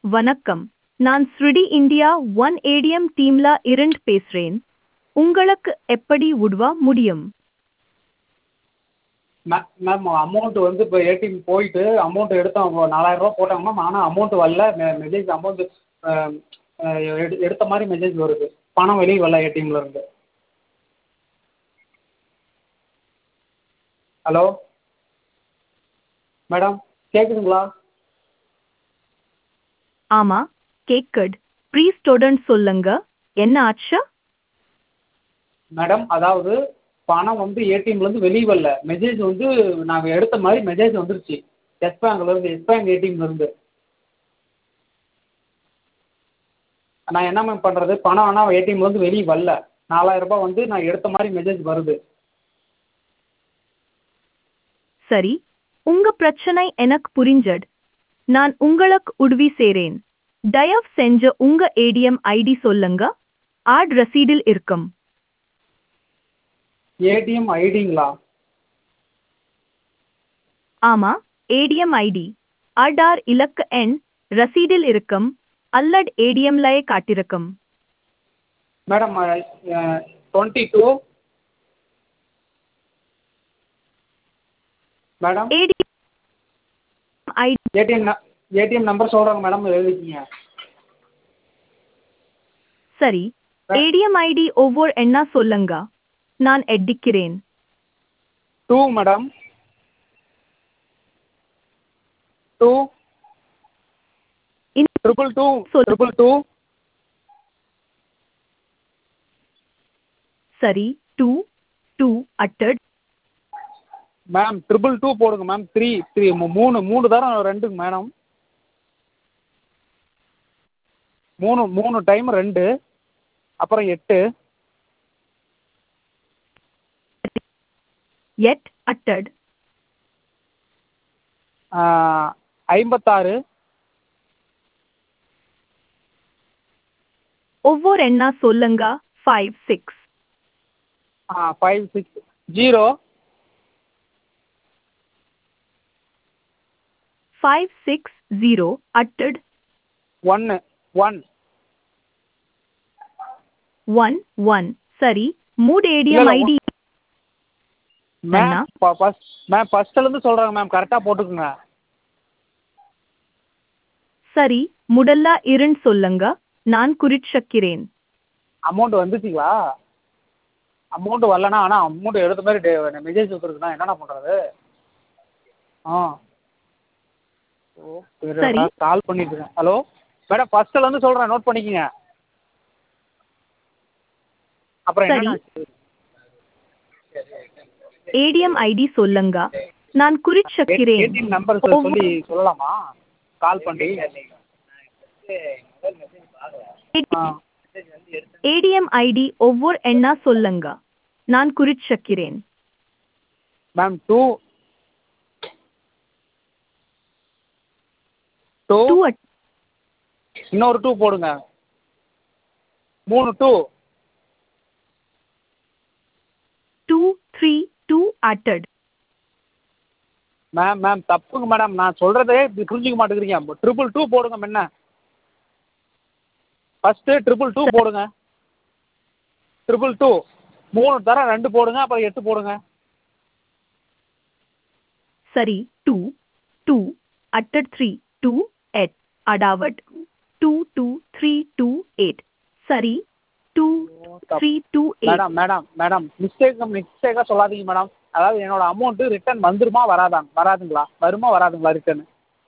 வணக்கம் நான் ஸ்ருடி இந்தியா ஒன் ஏடிஎம் டீம்ல இருந்து பேசுறேன் உங்களுக்கு எப்படி உதவ முடியும் மே- மேம் அமௌண்ட் வந்து இப்போ ஏடிஎம் போயிட்டு அமௌண்ட் எடுத்தோம் நாலாயிரரூவா போட்டாங்க மேம் ஆனால் அமௌண்ட் வரல மெ மெசேஜ் அமௌண்ட் எடுத்த மாதிரி மெசேஜ் வருது பணம் வெளியே வரல ஏடிஎம்ல இருந்து ஹலோ மேடம் கேட்குதுங்களா ஆமா கேக்கட் ப்ளீஸ் தொடர்ந்து சொல்லுங்க என்ன ஆச்சு மேடம் அதாவது பணம் வந்து ஏடிஎம்லேருந்து வெளியே வரல மெசேஜ் வந்து நாங்கள் எடுத்த மாதிரி மெசேஜ் வந்துருச்சு எஸ் பேங்க்லேருந்து எஸ் பேங்க் ஏடிஎம்லேருந்து நான் என்ன மேம் பண்ணுறது பணம் ஆனால் ஏடிஎம்லேருந்து வெளியே வரல நாலாயிரரூபா வந்து நான் எடுத்த மாதிரி மெசேஜ் வருது சரி உங்க பிரச்சனை எனக்கு புரிஞ்சது நான் உங்களுக்கு உதவி செய்றேன் தயவு செஞ்சு உங்க ஏடிஎம் ஐடி சொல்லுங்க ஆட் ரசீடில் இருக்கும் ஏடிஎம் ஐடிங்களா ஆமா ஏடிஎம் ஐடி ஆர்டார் இலக்க எண் ரசீடில் இருக்கும் அல்லது ஏடிஎம்லயே காட்டிருக்கும் madam twenty two madam ATM ID ATM ATM number சொல்கிறேங்க மேடம் எழுதிக்கிங்க சரி ஏடிஎம் ஐடி ஒவ்வொரு எண்ணா சொல்லுங்க நான் எட்டிக்கிறேன் டூ மேடம் டூ இன் ட்ரிபிள் டூ சொல்லு. ட்ரிபிள் டூ சரி டூ டூ அட்டட் மேம் ட்ரிபிள் டூ போடுங்க மேம் த்ரீ த்ரீ மூணு மூணு தரம் ரெண்டுங்க மேடம் மூணு மூணு டைம் ரெண்டு அப்புறம் எட்டு எட் அட்டட் ஆ, ஐம்பத்தாறு ஒவ்வொரு எண்ணா சொல்லுங்க five six five six zero five six zero அட்டட் ஒன்று ஒன் ஒன் ஒன் சரி மூட் ஏடிஎம் இல்ல, ஐடி மேம் அண்ணா. ஃபஸ்ட் மேம் ஃபஸ்ட்லேருந்து சொல்கிறாங்க மேம் கரெக்டாக போட்டுக்குங்க சரி முதல்ல இருந்து சொல்லுங்க நான் குறிச்சக்கிறேன் அமௌண்ட் வந்துச்சுங்களா அமௌண்ட் வரலனா ஆனால் அமௌண்ட் எடுத்த மாதிரி மெசேஜ் வந்துருக்குண்ணா என்னண்ணா பண்ணுறது ஆ ஓ சரி. கால் பண்ணிட்டுருக்கேன் ஹலோ மேடம் ஃபஸ்ட்டுலேருந்து சொல்கிறேன் நோட் பண்ணிக்கங்க அப்புறம் சரி. என்ன ஏடிஎம் ஐடி சொல்லுங்க நான் குறிச்சக்கிறேன் ஏடிஎம் நம்பர் சொல்லி சொல்லலாமா கால் பண்ணி ஆ ஏடிஎம் ஐடி ஒவ்வொரு எண்ணா சொல்லுங்க நான் குறிச்சக்கிறேன் மேம் டூ டூ டூ இன்னொரு டூ போடுங்க மூணு டூ டூ த்ரீ டூ அட்டட் மேம் மேம் தப்புங்க மேடம் நான் சொல்கிறதே இப்படி புரிஞ்சிக்க மாட்டேங்கிறீங்க ட்ரிபிள் டூ போடுங்க முன்ன ஃபஸ்ட்டு ட்ரிபிள் டூ போடுங்க ட்ரிபிள் டூ மூணு தரம் ரெண்டு போடுங்க அப்புறம் எட்டு போடுங்க சரி டூ டூ அட்டட் த்ரீ டூ எட் அடாவட் two two three two eight சரி two three two eight madam madam madam mistake மிஸ்டேக்காக சொல்லாதீங்க மேடம் அதாவது என்னோட அமௌண்ட்டு ரிட்டர்ன் வந்துருமா வராதாங்க வராதுங்களா வருமா வராதுங்களா ரிட்டர்ன்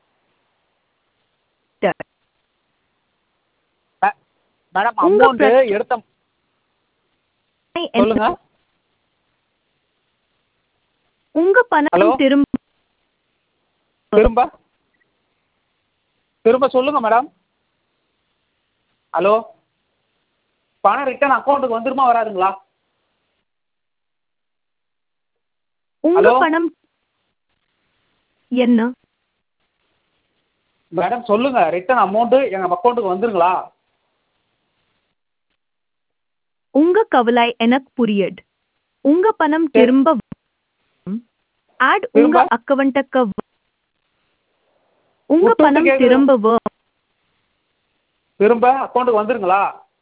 மேடம் உங்க அமௌண்ட்டு பிரச்சனை- எடுத்த சொல்லுங்க உங்க பணம் Hello? திரும்ப திரும்ப திரும்ப சொல்லுங்க மேடம் ஹலோ பணம் ரிட்டர்ன் அக்கௌண்ட்டுக்கு வந்துருமா வராதுங்களா உங்க Hello? பணம் என்ன மேடம் சொல்லுங்க ரிட்டர்ன் அமௌண்ட்டு எங்கள் அக்கௌண்ட்டுக்கு வந்துருங்களா உங்க கவலை எனக்கு புரியுது உங்க பணம் சரி. திரும்ப ஆட் உங்க திரும்ப? அக்கவுண்ட்டுக்கு வ- உங்க விட்டு விட்டு பணம் கேக்குது. திரும்ப வ- திரும்ப அக்கௌண்ட்டுக்கு வந்துருங்களா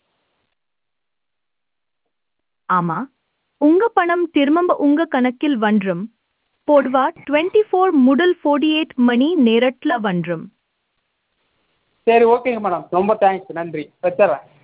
ஆமா உங்க பணம் திரும்ப உங்க கணக்கில் வன்றும் பொதுவா டுவெண்ட்டி ஃபோர் முதல் ஃபோர்ட்டி எயிட் மணி நேரத்துல வன்றும் சரி ஓகேங்க மேடம் ரொம்ப தேங்க்ஸ் நன்றி வச்சிடுறேன்